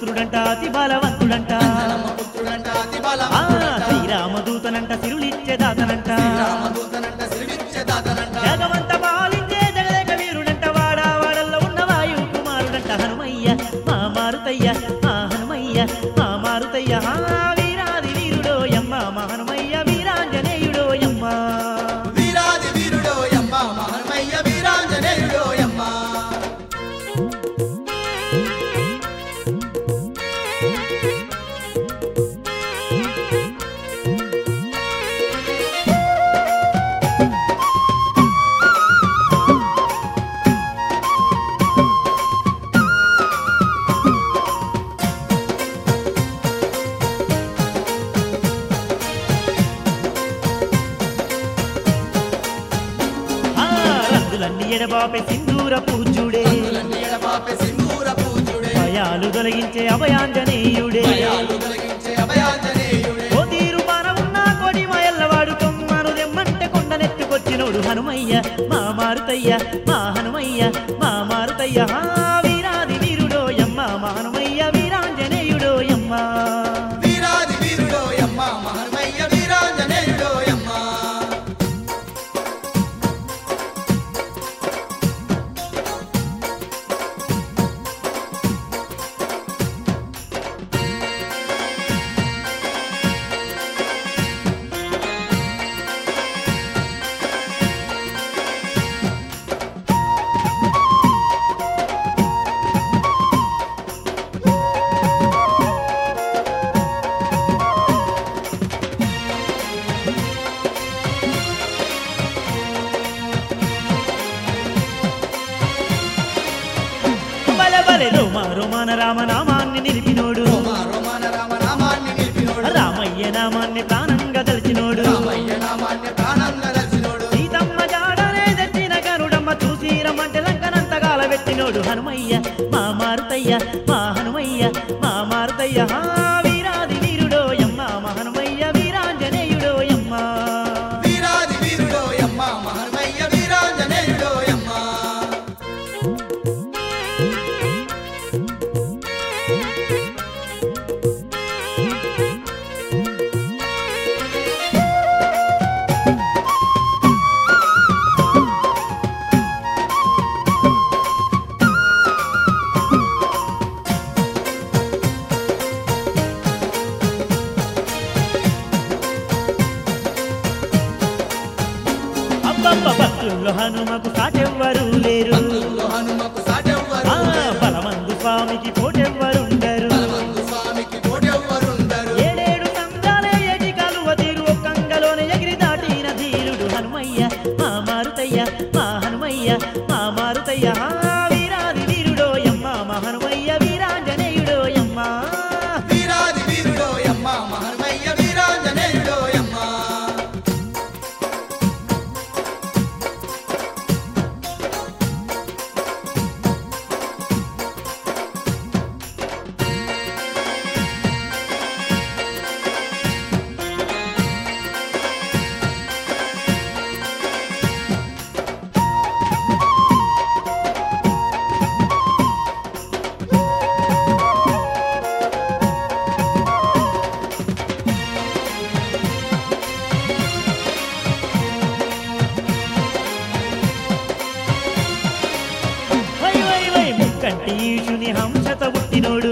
పుత్రుడంట అతి బలవంతుడంట అంజనమ్మ పుత్రుడంట అతి ఆ బలవంతుడంట శ్రీరామదూతనంట సిరులిచ్చే దాతనంట శ్రీరామదూతనంట సిరివిచ్చే దాతనంట జగవంత పాలించే జగదేక వీరుడంట వాడా వాడల్లో ఉన్న వాయు కుమారుడంట హనుమయ్య మా మారుతయ్య మా హనుమయ్య మా మారుతయ్య ఆ వీరాది వీరుడో యమ్మ మా హనుమయ్య వీరాంజనేయుడో యమ్మ వీరాది వీరుడో యమ్మ మహర్మయ్య వీరాంజనేయుడో యమ్మ ఆ రంగులన్నీ ఎడబాపే సింధూర పూజుడే రంగులన్నీ ఎడబాపే సింధూర పూజుడే భయాలు తొలగించే అభయాంజనేయుడే భయాలు కలిగించే అభయాంజనేయుడే ఓ తీరు ఉన్న కొడి మయల్లవాడు కొమ్మను దెమ్మంటే కొండనెత్తుకొచ్చినోడు హనుమయ్య మా మారుతయ్య మా హనుమయ్య మా మారుతయ్య హా వీరాది వీరుడో యమ్మ మా హనుమయ్య వీరాంజనేయుడో యమ్మ వీరాది వీరుడో యమ్మ మహర్మయ్య వీరాంజనేయుడో యమ్మ బల బలె రోమ రోమాన రామనామాన్ని నిలిపినోడు రోమ రోమాన రామ నామాన్ని నిలిపినోడు రామయ్య నామాన్ని ప్రాణంగా తలిచినోడు రామయ్య నామాన్ని ప్రాణంగా రచినోడు సీతమ్మ జాడనే తెచ్చిన గరుడమ్మ చూసి రమ్మంటే లంకనంతగాల పెట్టినోడు హనుమయ్య మా మారుతయ్య మా హనుమయ్య మా మారుతయ్య హా వీరాది వీరుడో యమ్మ మా హనుమయ్య వీరాంజనేయుడో యమ్మ వీరాది వీరుడో యమ్మ మహర్మయ్య వీరాంజనేయుడో యమ్మ అబ్బబ్బ భక్తుల్లో హనుమకు సాటెవ్వరు లేరు భక్తుల్లో హనుమకు సాటెవ్వరు ఆ బలమందు స్వామికి పోటెవ్వరుండరు బలవంతు స్వామికి పోటెవ్వరుండరు ఏడేడు సందాలే ఏటి కాలువ తీరు ఒక్కంగలోనే ఎగిరి దాటిన ధీరుడు హనుమయ్య మా మారుతయ్య మా హనుమయ్య మా మారుతయ్య హా వీరాది వీరుడో యమ్మ మా హనుమయ్య వీరాంజనేయుడో యమ్మ వీరాది వీరుడో యమ్మ మహర్మయ్య వీరాంజనేయుడో యమ్మ వై వై వై ముక్కంటి ఈశుని హంసత పుట్టినోడు